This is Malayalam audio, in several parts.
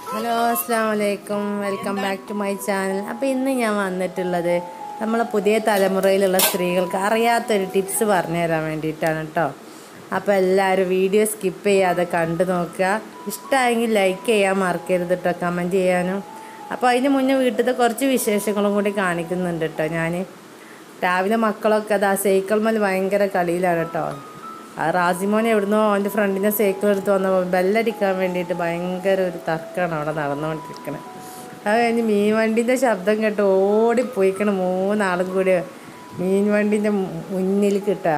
ഹലോ അസ്സാം വലൈക്കും welcome back to my channel അപ്പോൾ ഇന്ന് ഞാൻ വന്നിട്ടുള്ളത് നമ്മളെ പുതിയ തലമുറയിലുള്ള സ്ത്രീകൾക്ക് അറിയാത്തൊരു ടിപ്സ് പറഞ്ഞു തരാൻ വേണ്ടിയിട്ടാണ് കേട്ടോ അപ്പോൾ എല്ലാവരും വീഡിയോ സ്കിപ്പ് ചെയ്യാതെ കണ്ടു നോക്കുക ഇഷ്ടമായെങ്കിൽ ലൈക്ക് ചെയ്യാൻ മറക്കരുത് കേട്ടോ കമൻറ്റ് ചെയ്യാനും അപ്പോൾ അതിന് മുന്നേ വീട്ടിലത്തെ കുറച്ച് വിശേഷങ്ങളും കൂടി കാണിക്കുന്നുണ്ട് കേട്ടോ ഞാൻ രാവിലെ മക്കളൊക്കെ അതാ സൈക്കിൾ മേൽ ഭയങ്കര കളിയിലാണ് കേട്ടോ ആ റാസിമോൻ എവിടുന്നോ അവൻ്റെ ഫ്രണ്ടിൻ്റെ സൈക്കിൾ എടുത്ത് വന്നപ്പോൾ ബെല്ലടിക്കാൻ വേണ്ടിയിട്ട് ഭയങ്കര ഒരു തർക്കമാണ് അവിടെ നടന്നുകൊണ്ടിരിക്കണത് അത് കഴിഞ്ഞ് മീൻ വണ്ടീൻ്റെ ശബ്ദം കേട്ട് ഓടിപ്പോയിക്കണം മൂന്നാളും കൂടി മീൻ വണ്ടീൻ്റെ മുന്നിൽ കിട്ടാ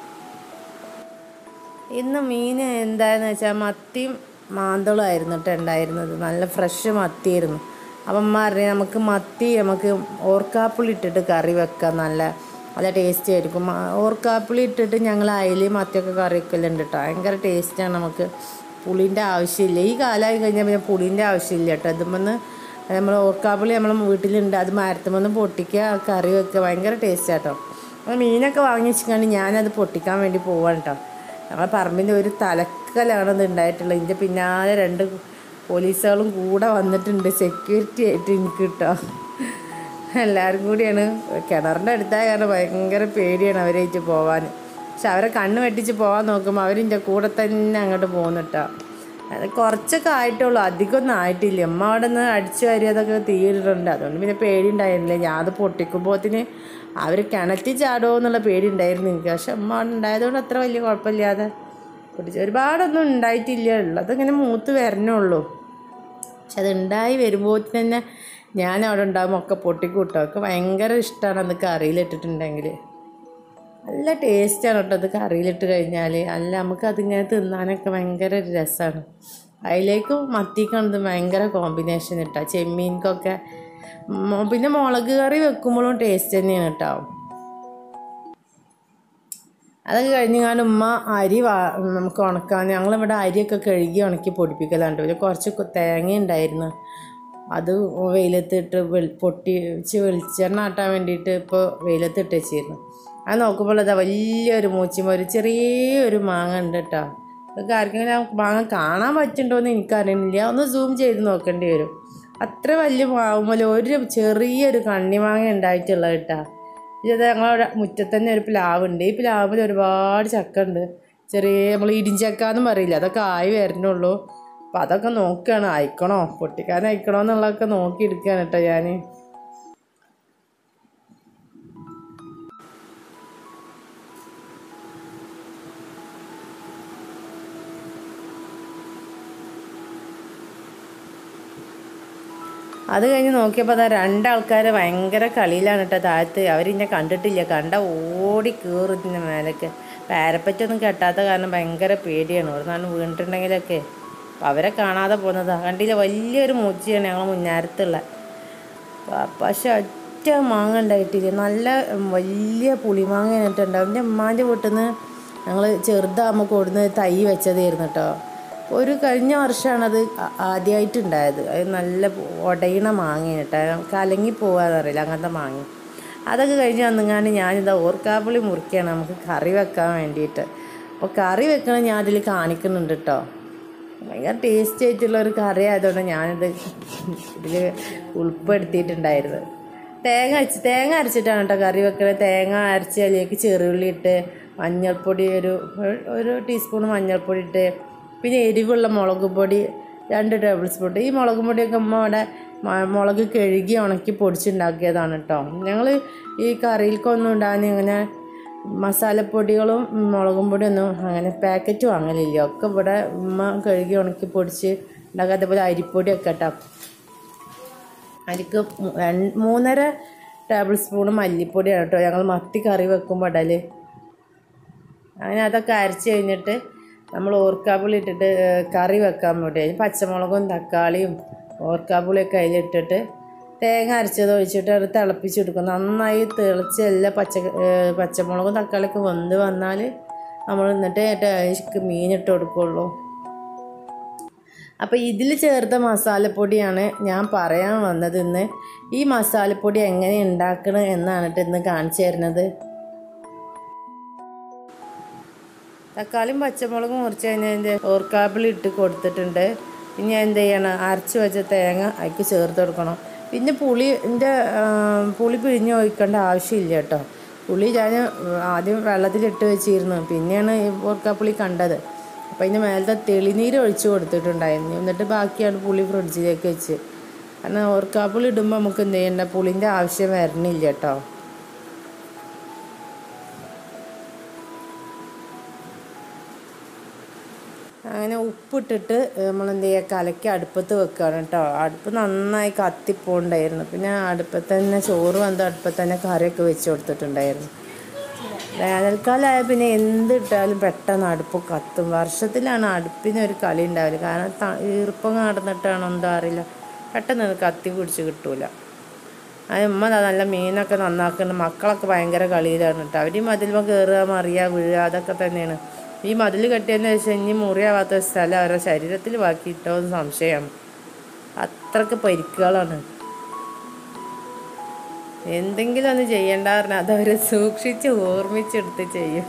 ഇന്ന് മീൻ എന്തായെന്ന് വെച്ചാൽ മത്തിയും മാന്തളും ആയിരുന്നു കേട്ടോ ഉണ്ടായിരുന്നത് നല്ല ഫ്രഷ് മത്തിയായിരുന്നു അപ്പം അമ്മ പറഞ്ഞു നമുക്ക് മത്തി നമുക്ക് ഓർക്കാപ്പുളി ഇട്ടിട്ട് കറി വെക്കാം നല്ല നല്ല ടേസ്റ്റ് ആയിരിക്കും മ- ഓർക്കാപ്പുളി ഇട്ടിട്ട് ഞങ്ങൾ അയൽ മത്തിയൊക്കെ കറി വെക്കലുണ്ട് കേട്ടോ ഭയങ്കര ടേസ്റ്റാണ് നമുക്ക് പുളിൻ്റെ ആവശ്യമില്ല ഈ കാലമായി കഴിഞ്ഞാൽ പിന്നെ പുളിൻ്റെ ആവശ്യമില്ല കേട്ടോ ഇതുമെന്ന് നമ്മൾ ഓർക്കാപ്പുളി നമ്മളെ വീട്ടിലുണ്ട് അത് മരത്തുമെന്ന് പൊട്ടിക്കുക കറി വെക്കുക ഭയങ്കര ടേസ്റ്റാണ് കേട്ടോ അപ്പോൾ മീനൊക്കെ വാങ്ങി വെച്ചിട്ടാണ് ഞാനത് പൊട്ടിക്കാൻ വേണ്ടി പോവാണ് കേട്ടോ നമ്മളെ പറമ്പിൻ്റെ ഒരു തലക്കലാണ് ഇത് ഉണ്ടായിട്ടുള്ളത് ഇതിൻ്റെ പിന്നാലെ രണ്ട് പോലീസുകളും കൂടെ വന്നിട്ടുണ്ട് സെക്യൂരിറ്റി ആയിട്ട് എനിക്ക് കേട്ടോ എല്ലാവരും കൂടിയാണ് കിണറിൻ്റെ അടുത്തായ കാരണം ഭയങ്കര പേടിയാണ് അവരായിട്ട് പോവാൻ പക്ഷെ അവരെ കണ്ണ് വെട്ടിച്ച് പോകാൻ നോക്കുമ്പോൾ അവരിൻ്റെ കൂടെ തന്നെ അങ്ങോട്ട് പോകുന്നു കേട്ടോ അത് കുറച്ചൊക്കെ ആയിട്ടുള്ളൂ അധികമൊന്നും ആയിട്ടില്ല അമ്മ അവിടെ നിന്ന് അടിച്ചു വാരിയതൊക്കെ തീരുന്നുണ്ട് അതുകൊണ്ട് പിന്നെ പേടി ഉണ്ടായിരുന്നില്ല ഞാൻ അത് പൊട്ടിക്കുമ്പോഴത്തിന് അവർ കിണറ്റിൽ ചാടുമോ എന്നുള്ള പേടി ഉണ്ടായിരുന്നു എനിക്ക് പക്ഷെ അമ്മ അവിടെ ഉണ്ടായതുകൊണ്ട് അത്ര വലിയ കുഴപ്പമില്ലാതെ പൊട്ടിച്ച് ഒരുപാടൊന്നും ഉണ്ടായിട്ടില്ല ഉള്ളത് ഇങ്ങനെ മൂത്ത് വരണുള്ളൂ പക്ഷെ അത് ഉണ്ടായി വരുമ്പോൾ തന്നെ ഞാൻ അവിടെ ഉണ്ടാകുമ്പോൾ ഒക്കെ പൊട്ടിക്കൂട്ടോ ഒക്കെ ഭയങ്കര ഇഷ്ടമാണ് അത് കറിയിലിട്ടിട്ടുണ്ടെങ്കിൽ നല്ല ടേസ്റ്റാണ് കേട്ടോ അത് കറിയിലിട്ട് കഴിഞ്ഞാൽ അല്ല നമുക്ക് അതിങ്ങനെ തിന്നാനൊക്കെ ഭയങ്കര ഒരു രസമാണ് അതിലേക്കും മത്തിക്കാണത് ഭയങ്കര കോമ്പിനേഷൻ കേട്ടോ ചെമ്മീൻക്കൊക്കെ മ- പിന്നെ മുളക് കറി വെക്കുമ്പോഴും ടേസ്റ്റ് തന്നെയാണ് കേട്ടോ അതൊക്കെ കഴിഞ്ഞാൽ ഉമ്മ അരി വാ നമുക്ക് ഉണക്കാൻ ഞങ്ങളിവിടെ അരിയൊക്കെ കഴുകി ഉണക്കി പൊടിപ്പിക്കലുണ്ട് പിന്നെ കുറച്ച് കു- തേങ്ങ ഉണ്ടായിരുന്നു അത് വെയിലത്തിട്ട് വെൾ പൊട്ടിച്ച് വെളിച്ചെണ്ണ ആട്ടാൻ വേണ്ടിയിട്ട് ഇപ്പോൾ വെയിലത്തിട്ട് വെച്ചിരുന്നു അത് നോക്കുമ്പോൾ അതാ വലിയൊരു മൂച്ചിമ ഒരു ചെറിയൊരു മാങ്ങ ഉണ്ട് കേട്ടോ അതൊക്കെ ആർക്കെങ്കിലും ആ മാങ്ങ കാണാൻ പറ്റുന്നുണ്ടോയെന്ന് എനിക്കറിയുന്നില്ല ഒന്ന് സൂം ചെയ്ത് നോക്കേണ്ടി വരും അത്ര വലിയ മാവുമ്പോൾ ഒരു ചെറിയൊരു കണ്ണിമാങ്ങ ഉണ്ടായിട്ടുള്ളത് കേട്ടോ ഇത് ഞങ്ങളുടെ മുറ്റത്ത് തന്നെ ഒരു പ്ലാവുണ്ട് ഈ പ്ലാവിൽ ഒരുപാട് ചക്ക ഉണ്ട് ചെറിയ നമ്മൾ ഇടിഞ്ചക്ക എന്നും പറയില്ല അതൊക്കെ ആയി വരുന്നുള്ളൂ അപ്പം അതൊക്കെ നോക്കുകയാണ് അയക്കണോ പൊട്ടിക്കാൻ അയക്കണോ എന്നുള്ളതൊക്കെ നോക്കി എടുക്കുകയാണ് കേട്ടോ ഞാൻ അത് കഴിഞ്ഞ് നോക്കിയപ്പോൾ അതാ രണ്ടാൾക്കാർ ഭയങ്കര കളിയിലാണ് കേട്ടോ താഴത്ത് അവരിന്നെ കണ്ടിട്ടില്ല കണ്ട ഓടി കയറും ഇതിൻ്റെ മേലേക്ക് പാരപ്പറ്റൊന്നും കെട്ടാത്ത കാരണം ഭയങ്കര പേടിയാണ് ഒരു നാളും വീണിട്ടുണ്ടെങ്കിലൊക്കെ അപ്പം അവരെ കാണാതെ പോകുന്നതാ കണ്ടില്ല വലിയൊരു മൂച്ചിയാണ് ഞങ്ങൾ മുന്നാരത്തുള്ള പ- പക്ഷെ ഒറ്റ മാങ്ങ ഉണ്ടായിട്ടില്ല നല്ല ഉം, വലിയ പുളിമാങ്ങ എന്നിട്ടുണ്ട് എൻ്റെ ഉമ്മാൻ്റെ വീട്ടിൽ നിന്ന് ഞങ്ങൾ ചെറുതാകുമ്പോൾ കൊടുന്ന് തൈ വെച്ചതായിരുന്നു കേട്ടോ ഒരു കഴിഞ്ഞ വർഷമാണത് ആദ്യമായിട്ടുണ്ടായത് അത് നല്ല ഉടയണ മാങ്ങയാണ് കേട്ടോ കലങ്ങി പോകാന്നറിയില്ല അങ്ങനത്തെ മാങ്ങ അതൊക്കെ കഴിഞ്ഞ് വന്നെങ്ങാണ്ട് ഞാനിതാ ഓർക്കാപ്പുളി മുറിക്കുകയാണ് നമുക്ക് കറി വെക്കാൻ വേണ്ടിയിട്ട് അപ്പോൾ കറി വെക്കണം ഞാൻ അതിൽ കാണിക്കുന്നുണ്ട് കേട്ടോ ഭയങ്കര ടേസ്റ്റി ആയിട്ടുള്ള ഒരു കറി ആയതുകൊണ്ട് ഞാനിത് ഇതിൽ ഉൾപ്പെടുത്തിയിട്ടുണ്ടായിരുന്നത് തേങ്ങ അരച്ച് തേങ്ങ അരച്ചിട്ടാണ് കേട്ടോ കറി വെക്കുന്നത് തേങ്ങ അരച്ച് അതിലേക്ക് ചെറുള്ളി ഇട്ട് മഞ്ഞൾപ്പൊടി ഒരു ഒരു ടീസ്പൂൺ മഞ്ഞൾപ്പൊടി ഇട്ട് പിന്നെ എരിവുള്ള മുളക് പൊടി രണ്ട് ടേബിൾ സ്പൂൺ ഈ മുളക് പൊടിയൊക്കെ അമ്മ അവിടെ മ- മുളക് കഴുകി ഉണക്കി പൊടിച്ചുണ്ടാക്കിയതാണ് കേട്ടോ ഞങ്ങൾ ഈ കറിയിൽക്കൊന്നും ഇടാൻ ഇങ്ങനെ മസാലപ്പൊടികളും മുളകും പൊടിയൊന്നും അങ്ങനെ പാക്കറ്റ് വാങ്ങലില്ല ഒക്കെ ഇവിടെ ഉമ്മ കഴുകി ഉണക്കി പൊടിച്ച് ഉണ്ടാക്കുക അതേപോലെ അരിപ്പൊടിയൊക്കെ കേട്ടോ അരിക്ക് മൂ- രണ്ട് മൂന്നര ടേബിൾ സ്പൂൺ മല്ലിപ്പൊടിയാണ് കേട്ടോ ഞങ്ങൾ മത്തി കറി വെക്കുമ്പോൾ ഇടല് അങ്ങനെ അതൊക്കെ അരച്ച് കഴിഞ്ഞിട്ട് നമ്മൾ ഓർക്കാപ്പുളി ഇട്ടിട്ട് ഏഹ്, കറി വെക്കാൻ വേണ്ടി അതിന് പച്ചമുളകും തക്കാളിയും ഓർക്കാപ്പുളിയൊക്കെ അതിലിട്ടിട്ട് തേങ്ങ അരച്ചത് ഒഴിച്ചിട്ട് അത് തിളപ്പിച്ചെടുക്കും നന്നായി തിളച്ച് എല്ലാ പച്ച ഏഹ്, പച്ചമുളകും തക്കാളിയൊക്കെ വെന്ത് വന്നാൽ നമ്മൾ എന്നിട്ട് അതിലേക്ക് മീനിട്ട് കൊടുക്കുള്ളൂ അപ്പോൾ ഇതിൽ ചേർത്ത മസാലപ്പൊടിയാണ് ഞാൻ പറയാൻ വന്നത് ഇന്ന് ഈ മസാലപ്പൊടി എങ്ങനെ ഉണ്ടാക്കണം എന്നാണ് ട്ടോ ഇന്ന് കാണിച്ചു തരുന്നത് തക്കാളിയും പച്ചമുളകും മുറിച്ച് കഴിഞ്ഞതിൻ്റെ ഓർക്കാപ്പിൾ ഇട്ട് കൊടുത്തിട്ടുണ്ട് പിന്നെ എന്ത് ചെയ്യണം അരച്ച് വെച്ച തേങ്ങ അതിക്ക് ചേർത്ത് കൊടുക്കണം പിന്നെ പുളിൻ്റെ പുളി പിഴിഞ്ഞ് ഒഴിക്കേണ്ട ആവശ്യമില്ല കേട്ടോ പുളി ഞാൻ ആദ്യം വെള്ളത്തിലിട്ട് വെച്ചിരുന്നു പിന്നെയാണ് ഈ ഓർക്കാപ്പുളി കണ്ടത് അപ്പോൾ അതിൻ്റെ മേലത്തെ തെളിനീര് ഒഴിച്ച് കൊടുത്തിട്ടുണ്ടായിരുന്നു എന്നിട്ട് ബാക്കിയാണ് പുളി ഫ്രിഡ്ജിലേക്ക് വെച്ച് കാരണം ഓർക്കാപ്പുളി ഇടുമ്പോൾ നമുക്ക് എന്ത് ചെയ്യണ്ട പുളിൻ്റെ ആവശ്യം വരണില്ല കേട്ടോ അങ്ങനെ ഉപ്പിട്ടിട്ട് നമ്മൾ എന്ത് ചെയ്യുക കലക്കി അടുപ്പത്ത് വെക്കുകയാണ് കേട്ടോ അടുപ്പ് നന്നായി കത്തിപ്പോണ്ടായിരുന്നു പിന്നെ അടുപ്പത്ത് തന്നെ ചോറ് വന്ന അടുപ്പത്ത് തന്നെ കറിയൊക്കെ വെച്ച് കൊടുത്തിട്ടുണ്ടായിരുന്നു വേനൽക്കാലമായ പിന്നെ എന്തിട്ടാലും പെട്ടെന്ന് അടുപ്പ് കത്തും വർഷത്തിലാണ് അടുപ്പിന് ഒരു കളി ഉണ്ടാവില്ല കാരണം ത- ഈർപ്പം നടന്നിട്ടാണോ എന്തോ അറിയില്ല പെട്ടെന്ന് അത് കത്തി പിടിച്ച് കിട്ടൂല അത് ഉമ്മ ദാ നല്ല മീനൊക്കെ നന്നാക്കുന്നുണ്ട് മക്കളൊക്കെ ഭയങ്കര കളിയിലാണ് കേട്ടോ അവർ ഈ മതിലുമ്പോൾ കയറുക മറിയുക വീഴുക അതൊക്കെ തന്നെയാണ് ഈ മതിൽ കെട്ടിയതിന് ശേഷം ഇനി മുറിയാവാത്ത സ്ഥലം അവരുടെ ശരീരത്തിൽ ബാക്കിയിട്ടോ എന്ന് സംശയമാണ് അത്രക്ക് പരിക്കുകളാണ് എന്തെങ്കിലും ഒന്ന് ചെയ്യണ്ട പറഞ്ഞാൽ അതവർ സൂക്ഷിച്ച് ഓർമ്മിച്ചെടുത്ത് ചെയ്യും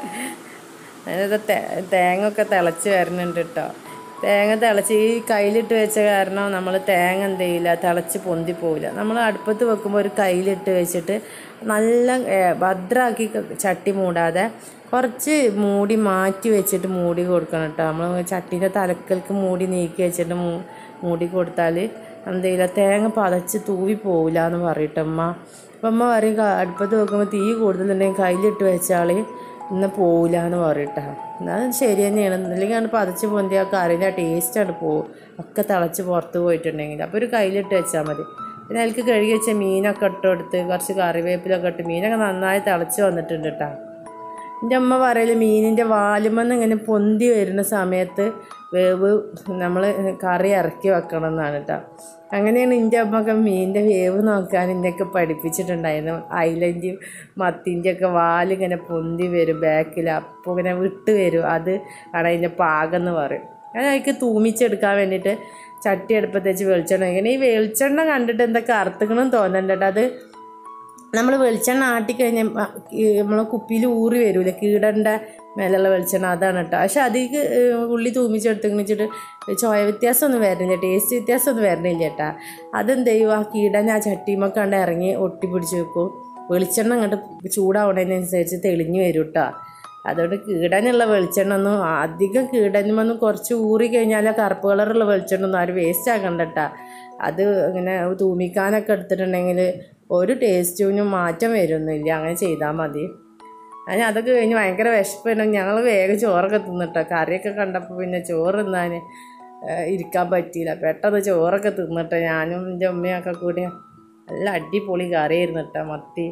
അതിനകത്ത് തേ- തേങ്ങ ഒക്കെ തിളച്ച് വരുന്നുണ്ട് കേട്ടോ തേങ്ങ തിളച്ച് ഈ കയ്യിലിട്ട് വെച്ച കാരണം നമ്മൾ തേങ്ങ എന്ത് ചെയ്യില്ല തിളച്ച് പൊന്തി പോവില്ല നമ്മൾ അടുപ്പത്ത് വെക്കുമ്പോൾ ഒരു കയ്യിലിട്ട് വെച്ചിട്ട് നല്ല ഏ, ഭദ്രാക്കി ക- ചട്ടി മൂടാതെ കുറച്ച് മൂടി മാറ്റി വെച്ചിട്ട് മൂടി കൊടുക്കണം കേട്ടോ നമ്മൾ ചട്ടീൻ്റെ തലക്കൽക്ക് മൂടി നീക്കി വെച്ചിട്ട് മൂ മൂടി കൊടുത്താൽ എന്ത് ചെയ്യില്ല തേങ്ങ പതച്ച് തൂവി പോവില്ല എന്ന് പറയട്ടമ്മ അപ്പം അമ്മ പറയും "ക- അടുപ്പത്ത് വെക്കുമ്പോൾ തീ കൂടുതലുണ്ടെങ്കിൽ കയ്യിലിട്ട് വെച്ചാൽ ഇന്ന് പോവില്ല എന്ന് പറയട്ടാ അത് ശരി തന്നെയാണ് അല്ലെങ്കിൽ ആണ് പതച്ച് പൊന്തി ആ കറിൻ്റെ ടേസ്റ്റാണ് പോവും ഒക്കെ തിളച്ച് പുറത്ത് പോയിട്ടുണ്ടെങ്കിൽ അപ്പോൾ ഒരു കയ്യിലിട്ട് വെച്ചാൽ മതി പിന്നെ അതിലേക്ക് കഴുകി വെച്ച മീനൊക്കെ ഇട്ട് കൊടുത്ത് കുറച്ച് കറിവേപ്പിലൊക്കെ ഇട്ട് മീനൊക്കെ നന്നായി തിളച്ച് വന്നിട്ടുണ്ട് കേട്ടോ എൻ്റെ അമ്മ പറയല് മീനിൻ്റെ വാലുമെന്ന് ഇങ്ങനെ പൊന്തി വരുന്ന സമയത്ത് വേവ് നമ്മൾ കറി ഇറക്കി വെക്കണം എന്നാണ് കേട്ടോ അങ്ങനെയാണ് എൻ്റെ അമ്മയൊക്കെ മീനിൻ്റെ വേവ് നോക്കാൻ എന്നെയൊക്കെ പഠിപ്പിച്ചിട്ടുണ്ടായിരുന്നു ഐലൻ്റെയും മത്തിൻ്റെ ഒക്കെ വാലിങ്ങനെ പൊന്തി വരും ബാക്കിൽ അപ്പോൾ ഇങ്ങനെ വിട്ട് വരും അത് ആണ് അതിൻ്റെ പാകം എന്ന് പറയും ഞാൻ അതിലേക്ക് തൂമിച്ചെടുക്കാൻ വേണ്ടിയിട്ട് ചട്ടി അടുപ്പത്ത് വെച്ച് വെളിച്ചെണ്ണ ഇങ്ങനെ ഈ വെളിച്ചെണ്ണ കണ്ടിട്ട് എന്തൊക്കെ അറുത്തുക്കണം തോന്നണ്ട കേട്ടോ അത് നമ്മൾ വെളിച്ചെണ്ണ ആട്ടിക്കഴിഞ്ഞാൽ നമ്മൾ കുപ്പിയിൽ ഊറി വരൂല കീടൻ്റെ മേലുള്ള വെളിച്ചെണ്ണ അതാണ് കേട്ടോ പക്ഷെ അതിലേക്ക് ഉള്ളി തൂമിച്ചെടുത്ത് വെച്ചിട്ട് ചോയ വ്യത്യാസമൊന്നും വരുന്നില്ല ടേസ്റ്റ് വ്യത്യാസമൊന്നും വരുന്നില്ല കേട്ടാ അതെന്ത് ചെയ്യും ആ കീടൻ ആ ചട്ടിമൊക്കെ കണ്ട് ഇറങ്ങി ഒട്ടി പിടിച്ച് വെക്കും വെളിച്ചെണ്ണ അങ്ങോട്ട് ചൂടാവുന്നതിനനുസരിച്ച് തെളിഞ്ഞു വരും കേട്ടോ അതുകൊണ്ട് കീടനുള്ള വെളിച്ചെണ്ണ ഒന്നും അധികം കീടനുമൊന്നും കുറച്ച് ഊറി കഴിഞ്ഞാൽ ആ കറുപ്പ് കളറുള്ള വെളിച്ചെണ്ണ ഒന്നും ആരും വേസ്റ്റ് ആക്കണ്ട കേട്ടാ അത് ഇങ്ങനെ തൂമിക്കാനൊക്കെ എടുത്തിട്ടുണ്ടെങ്കിൽ ഒരു ടേസ്റ്റിനും മാറ്റം വരുമൊന്നുമില്ല അങ്ങനെ ചെയ്താൽ മതി അതിന് അതൊക്കെ കഴിഞ്ഞ് ഭയങ്കര വിശപ്പാണ് ഞങ്ങൾ വേഗം ചോറൊക്കെ തിന്നിട്ടോ കറിയൊക്കെ കണ്ടപ്പോൾ പിന്നെ ചോറ് തിന്നാൻ ഇരിക്കാൻ പറ്റിയില്ല പെട്ടെന്ന് ചോറൊക്കെ തിന്നിട്ട് ഞാനും എൻ്റെ ഉമ്മയൊക്കെ കൂടി നല്ല അടിപൊളി കറിയായിരുന്നു കേട്ടോ മത്തി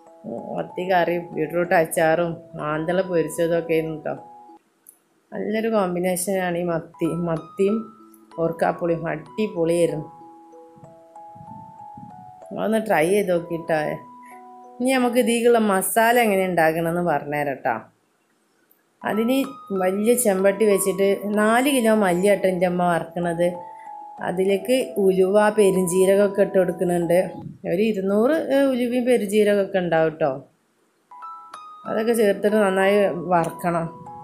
മത്തി കറിയും ബീട്രൂട്ട് അച്ചാറും മാന്തള പൊരിച്ചതൊക്കെ ആയിരുന്നു കേട്ടോ നല്ലൊരു കോമ്പിനേഷനാണ് ഈ മത്തി മത്തിയും ഓർക്കാപ്പുളിയും അടിപൊളിയായിരുന്നു ഒന്ന് ട്രൈ ചെയ്ത് നോക്കിയിട്ടാ ഇനി നമുക്ക് ഇതിലേക്കുള്ള മസാല എങ്ങനെ ഉണ്ടാക്കണമെന്ന് പറഞ്ഞുതരാം കേട്ടോ അതിന് വലിയ ചെമ്പട്ടി വെച്ചിട്ട് നാല് കിലോ മല്ലിയാട്ടോ എൻ്റെ അമ്മ വറക്കണത് അതിലേക്ക് ഉലുവ പെരുംജീരകമൊക്കെ ഇട്ട് കൊടുക്കുന്നുണ്ട് ഒരു ഇരുന്നൂറ് ഏഹ്, ഉലുവയും പെരുംജീരകമൊക്കെ ഉണ്ടാവും കേട്ടോ അതൊക്കെ ചേർത്തിട്ട് നന്നായി വറക്കണം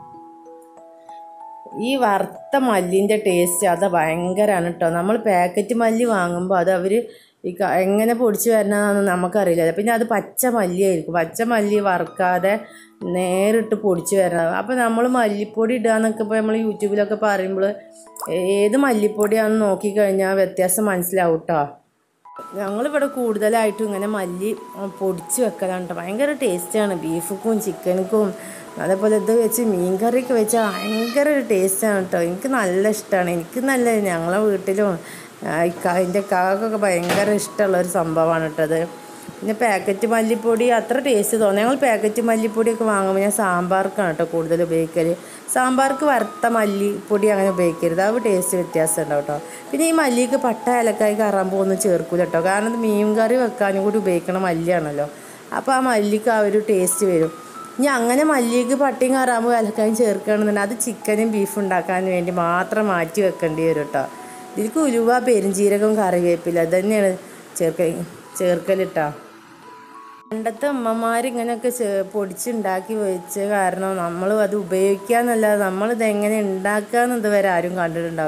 ഈ വറുത്ത മല്ലിൻ്റെ ടേസ്റ്റ് അത് ഭയങ്കരമാണ് കേട്ടോ നമ്മൾ പാക്കറ്റ് മല്ലി വാങ്ങുമ്പോൾ അത് അവർ ഈ ക- എങ്ങനെ പൊടിച്ച് വരണതെന്ന് നമുക്കറിയില്ല പിന്നെ അത് പച്ച മല്ലിയായിരിക്കും പച്ച മല്ലി വറുക്കാതെ നേരിട്ട് പൊടിച്ച് വരണം അപ്പോൾ നമ്മൾ മല്ലിപ്പൊടി ഇടുകയെന്നൊക്കെ ഇപ്പോൾ നമ്മൾ യൂട്യൂബിലൊക്കെ പറയുമ്പോൾ ഏത് മല്ലിപ്പൊടിയാണെന്ന് നോക്കിക്കഴിഞ്ഞാൽ വ്യത്യാസം മനസ്സിലാവും കേട്ടോ ഞങ്ങളിവിടെ കൂടുതലായിട്ടും ഇങ്ങനെ മല്ലി ഉം, പൊടിച്ച് വെക്കലാണ് കേട്ടോ ഭയങ്കര ടേസ്റ്റാണ് ബീഫുക്കും ചിക്കനുക്കും അതേപോലെ ഇത് വെച്ച് മീൻ കറിയൊക്കെ വെച്ചാൽ ഭയങ്കര ഒരു ടേസ്റ്റാണ് കേട്ടോ എനിക്ക് നല്ല ഇഷ്ടമാണ് എനിക്ക് നല്ല ഞങ്ങളെ വീട്ടിലും ആ, ഇക്ക എൻ്റെ കാക്കൊക്കെ ഭയങ്കര ഇഷ്ടമുള്ള ഒരു സംഭവമാണ് കേട്ടോ അത് പിന്നെ പാക്കറ്റ് മല്ലിപ്പൊടി അത്ര ടേസ്റ്റ് തോന്നുന്നു ഞങ്ങൾ പാക്കറ്റ് മല്ലിപ്പൊടിയൊക്കെ വാങ്ങുമ്പോൾ ഞാൻ സാമ്പാർക്കാണ് കേട്ടോ കൂടുതൽ ഉപയോഗിക്കൽ സാമ്പാർക്ക് വറുത്ത മല്ലിപ്പൊടി അങ്ങനെ ഉപയോഗിക്കരുത് അത് ടേസ്റ്റ് വ്യത്യാസം ഉണ്ടാവും കേട്ടോ പിന്നെ ഈ മല്ലിക്ക് പട്ട ഏലക്കായി കറാമ്പോ ഒന്നും ചേർക്കൂല കേട്ടോ കാരണം ഇത് മീൻ കറി വെക്കാനും കൂടി ഉപയോഗിക്കണ മല്ലിയാണല്ലോ അപ്പോൾ ആ മല്ലിക്ക് ആ ഒരു ടേസ്റ്റ് വരും ഇനി അങ്ങനെ മല്ലിക്ക് പട്ടിയും കറാമ്പോ ഏലക്കായും ചേർക്കുകയാണെന്നുണ്ടെങ്കിൽ അത് ചിക്കനും ബീഫും ഉണ്ടാക്കാൻ വേണ്ടി മാത്രം മാറ്റി വെക്കേണ്ടി വരും കേട്ടോ ഇതിലേക്ക് ഉലുവ പെരുംജീരകം കറിവേപ്പില അത് തന്നെയാണ് ചേർക്ക ചേർക്കലിട്ടോ പണ്ടത്തെ അമ്മമാർ ഇങ്ങനെയൊക്കെ ചെ- പൊടിച്ചുണ്ടാക്കി വെച്ച കാരണം നമ്മൾ അത് ഉപയോഗിക്കാന്നല്ലാതെ നമ്മളിത് എങ്ങനെ ഉണ്ടാക്കാന്ന് ഇതുവരെ ആരും കണ്ടിട്ടുണ്ടാവില്ല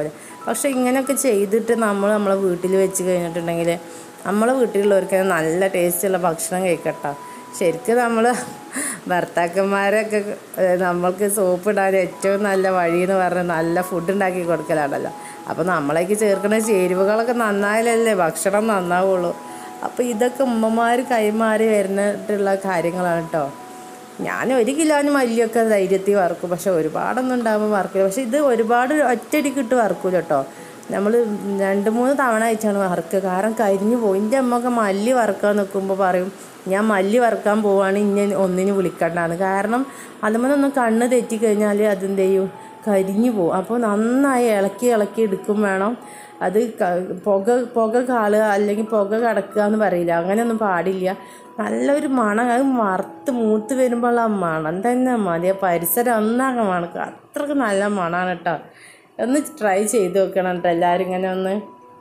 പക്ഷെ ഇങ്ങനെയൊക്കെ ചെയ്തിട്ട് നമ്മൾ നമ്മളെ വീട്ടിൽ വെച്ച് കഴിഞ്ഞിട്ടുണ്ടെങ്കിൽ നമ്മളെ വീട്ടിലുള്ളവർക്ക് നല്ല ടേസ്റ്റുള്ള ഭക്ഷണം കഴിക്കട്ടോ ശരിക്കും നമ്മൾ ഭർത്താക്കന്മാരൊക്കെ ഏഹ്, നമ്മൾക്ക് സോപ്പ് ഇടാൻ ഏറ്റവും നല്ല വഴി എന്ന് പറഞ്ഞാൽ നല്ല ഫുഡ് ഉണ്ടാക്കി കൊടുക്കലാണല്ലോ അപ്പോൾ നമ്മളേക്ക് ചേർക്കുന്ന ചേരുവകളൊക്കെ നന്നായാലല്ലേ ഭക്ഷണം നന്നാവുള്ളൂ അപ്പോൾ ഇതൊക്കെ ഉമ്മമാർ കൈമാറി വരുന്നിട്ടുള്ള കാര്യങ്ങളാണ് കേട്ടോ ഞാൻ ഒരു കിലോന് മല്ലിയൊക്കെ ധൈര്യത്തിൽ വറുക്കും പക്ഷെ ഒരുപാടൊന്നും ഉണ്ടാകുമ്പോൾ വറുക്കില്ല പക്ഷെ ഇത് ഒരുപാട് ഒറ്റയടിക്ക് ഇട്ട് വറുക്കൂല കേട്ടോ നമ്മൾ രണ്ട് മൂന്ന് തവണ അയച്ചാണ് വറുക്കുക കാരണം കരിഞ്ഞു പോകും എൻ്റെ അമ്മയൊക്കെ മല്ലി വറുക്കാൻ നിൽക്കുമ്പോൾ പറയും ഞാൻ മല്ലി വറുക്കാൻ പോവാണ് ഇനി ഒന്നിന് വിളിക്കണ്ടാന്ന് കാരണം അതുമൊന്നും കണ്ണ് തെറ്റിക്കഴിഞ്ഞാൽ അതെന്ത് ചെയ്യും കരിഞ്ഞു പോകും അപ്പോൾ നന്നായി ഇളക്കി ഇളക്കി എടുക്കും വേണം അത് ക- പുക പുക കാളുക അല്ലെങ്കിൽ പുക കടക്കുക എന്ന് പറയില്ല അങ്ങനെയൊന്നും പാടില്ല നല്ലൊരു മണം അത് വറുത്ത് മൂത്ത് വരുമ്പോൾ ആ മണം തന്നെ മതി ആ പരിസരം ഒന്നാകെ മണക്കുക അത്രക്ക് നല്ല മണമാണ് കേട്ടോ ഒന്ന് ട്രൈ ചെയ്ത് നോക്കണം കേട്ടോ എല്ലാവരും ഇങ്ങനെ ഒന്ന്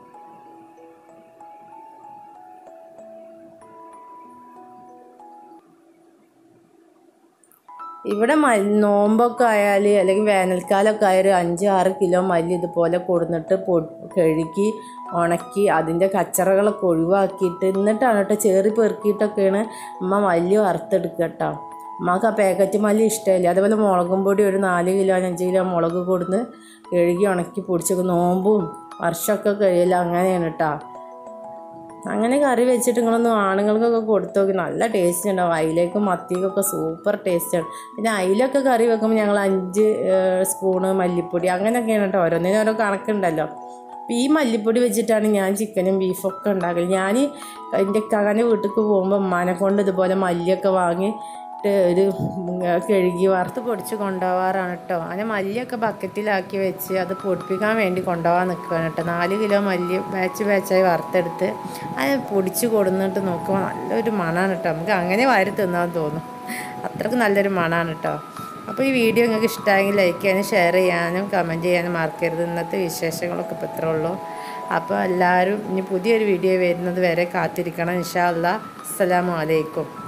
ഇവിടെ മ- നോമ്പൊക്കെ ആയാൽ അല്ലെങ്കിൽ വേനൽക്കാലമൊക്കെ ആയാൽ ഒരു അഞ്ച് ആറ് കിലോ മല്ലി ഇതുപോലെ കൊടുന്നിട്ട് പൊ കഴുകി ഉണക്കി അതിൻ്റെ കച്ചറകളൊക്കെ ഒഴിവാക്കിയിട്ട് എന്നിട്ടാണ് കേട്ടോ ചേറി പെറുക്കിയിട്ടൊക്കെയാണ് അമ്മ മല്ലി വറുത്തെടുക്കുക കേട്ടോ അമ്മക്ക് ആ പാക്കറ്റ് മല്ലി ഇഷ്ടമില്ല അതേപോലെ മുളകും പൊടി ഒരു നാല് കിലോ അഞ്ച് കിലോ മുളക് കൊടുന്ന് കഴുകി ഉണക്കി പൊടിച്ചൊക്കെ നോമ്പും വർഷമൊക്കെ കഴിയില്ല അങ്ങനെയാണ് കേട്ടോ അങ്ങനെ കറി വെച്ചിട്ട് നിങ്ങളൊന്ന് ആണുങ്ങൾക്കൊക്കെ കൊടുത്തു നോക്കി നല്ല ടേസ്റ്റ് ഉണ്ടാവും അയിലേക്കും മത്തിക്കൊക്കെ സൂപ്പർ ടേസ്റ്റാണ് പിന്നെ അയിലൊക്കെ കറി വെക്കുമ്പോൾ ഞങ്ങൾ അഞ്ച് ഏഹ്, സ്പൂണ് മല്ലിപ്പൊടി അങ്ങനെയൊക്കെയാണ് കേട്ടോ ഓരോന്നിനും ഓരോ കണക്കുണ്ടല്ലോ അപ്പോൾ ഈ മല്ലിപ്പൊടി വെച്ചിട്ടാണ് ഞാൻ ചിക്കനും ബീഫൊക്കെ ഉണ്ടാക്കൽ ഞാൻ എൻ്റെ കകൻ്റെ വീട്ടിലേക്ക് പോകുമ്പോൾ ഉമ്മാനെ കൊണ്ട് ഇതുപോലെ മല്ലിയൊക്കെ വാങ്ങി ഇട്ട് ഒരു ഉം, കഴുകി വറുത്ത് പൊടിച്ച് കൊണ്ടുപോകാറാണ് കേട്ടോ അങ്ങനെ മല്ലിയൊക്കെ ബക്കറ്റിലാക്കി വെച്ച് അത് പൊടിപ്പിക്കാൻ വേണ്ടി കൊണ്ടുപോകാൻ നിൽക്കുകയാണ് കേട്ടോ നാല് കിലോ മല്ലി ബാച്ച് ബാച്ചായി വറുത്തെടുത്ത് അത് പൊടിച്ച് കൊടുന്നിട്ട് നോക്കുമ്പോൾ നല്ലൊരു മണമാണ് കേട്ടോ നമുക്ക് അങ്ങനെ വാരി തിന്നാൻ തോന്നും അത്രക്ക് നല്ലൊരു മണമാണ് കേട്ടോ അപ്പോൾ ഈ വീഡിയോ നിങ്ങൾക്ക് ഇഷ്ടമായെങ്കിൽ ലൈക്ക് ചെയ്യാനും ഷെയർ ചെയ്യാനും കമൻറ്റ് ചെയ്യാനും മറക്കരുത് ഇന്നത്തെ വിശേഷങ്ങളൊക്കെ ഇപ്പോൾ ഇത്രേ ഉള്ളൂ അപ്പോൾ എല്ലാവരും ഇനി പുതിയൊരു വീഡിയോ വരുന്നത് വരെ കാത്തിരിക്കണം ഇൻഷാ അല്ലാ അസ്സലാമു അലൈക്കും